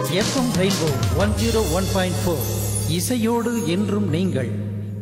FM rainbow one zero one point four இசையோடு என்றும் நீங்கள்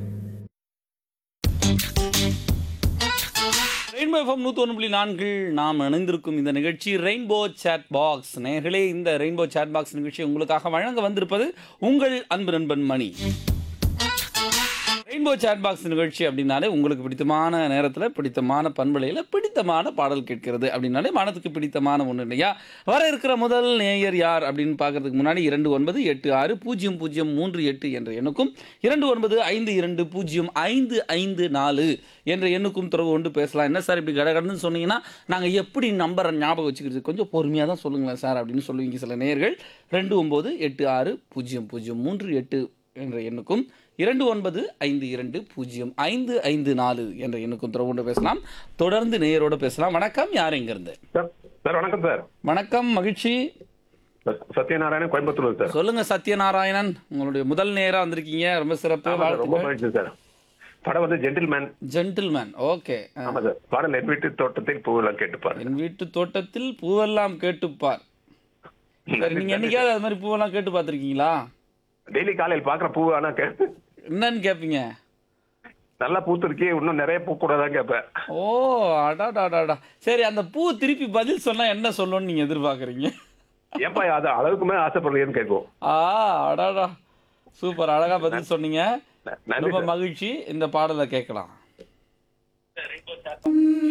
ரெயின்போ எஃப்எம் நூற்றி ஒன்று புள்ளி நான்கு நாம் இணைந்திருக்கும் இந்த நிகழ்ச்சி ரெயின்போ சேட் பாக்ஸ் நேர்களே இந்த ரெயின்போ சேட் பாக்ஸ் நிகழ்ச்சி உங்களுக்காக வழங்க வந்திருப்பது உங்கள் அன்பு நண்பன் மணி ரெயின்போ சேட் பாக்ஸ் நிகழ்ச்சி அப்படின்னாலே உங்களுக்கு பிடித்தமான நேரத்தில் பிடித்தமான பண்பலையில் பிடித்தமான பாடல் கேட்கிறது அப்படின்னாலே மனதுக்கு பிடித்தமான ஒன்று இல்லையா வர இருக்கிற முதல் நேயர் யார் அப்படின்னு பார்க்கறதுக்கு முன்னாடி இரண்டு ஒன்பது எட்டு ஆறு பூஜ்ஜியம் பூஜ்ஜியம் மூன்று எட்டு என்ற எண்ணுக்கும் இரண்டு ஒன்பது ஐந்து இரண்டு பூஜ்ஜியம் ஐந்து ஐந்து நாலு என்ற எண்ணுக்கும் தொடர்பு கொண்டு பேசலாம் என்ன சார் இப்படி கடகடன்னு சொன்னீங்கன்னா நாங்கள் எப்படி நம்பரை ஞாபகம் வச்சுக்கிறது கொஞ்சம் பொறுமையாக தான் சொல்லுங்களேன் சார் அப்படின்னு சொல்லுவீங்க சில நேயர்கள் ரெண்டு ஒம்பது எட்டு ஆறு பூஜ்ஜியம் பூஜ்ஜியம் மூன்று எட்டு என்ற எண்ணுக்கும் இரண்டு ஒன்பது ஐந்து இரண்டு பூஜ்ஜியம் ஐந்து ஐந்து நாலு என்ற எண்ணுக்கும் தொடர்பு கொண்டு பேசலாம் தொடர்ந்து நேயரோட பேசலாம் வணக்கம் யார் இங்கிருந்து சார் சார் வணக்கம் சார் வணக்கம் மகிழ்ச்சி ச- சத்யநாராயணன் கோயம்புத்தூர் சார் சொல்லுங்க சத்யநாராயணன் உங்களுடைய முதல் நேரா வந்திருக்கீங்க ரொம்ப சிறப்பு ஆமா சார், ரொம்ப வாழ்த்துக்கள் மகிழ்ச்சி சார் படம் வந்து ஜென்டில்மேன் ஜென்டில்மேன் ஓகே ஆமா சார் பாடல் என் வீட்டு தோட்டத்தில் பூவெல்லாம் கேட்டுப்பாரு என் வீட்டு தோட்டத்தில் பூவெல்லாம் கேட்டுப்பார் சரி நீங்க என்னைக்காவது அது மாதிரி பூவெல்லாம் கேட்டு பார்த்திருக்கீங்களா டெய்லி காலையில் பாக்குற பூ ஆனா கே- என்னன்னு கேட்பீங்க நல்லா பூத்திருக்கே இன்னும் நிறைய பூ கூடாதான் கேட்பேன் ஓ அடாடாடாடா சரி அந்த பூ திருப்பி பதில் சொன்னா என்ன சொல்லணும்னு நீங்க எதிர்பார்க்கறீங்க ஏப்பா அது அளவுக்கு மேல ஆசைப்படுறீங்கன்னு கேட்கும் ஆ அடாடா சூப்பர் அழகா பதில் சொன்னீங்க நன்றி ரொம்ப சார் மகிழ்ச்சி இந்த பாடலை கேட்கலாம்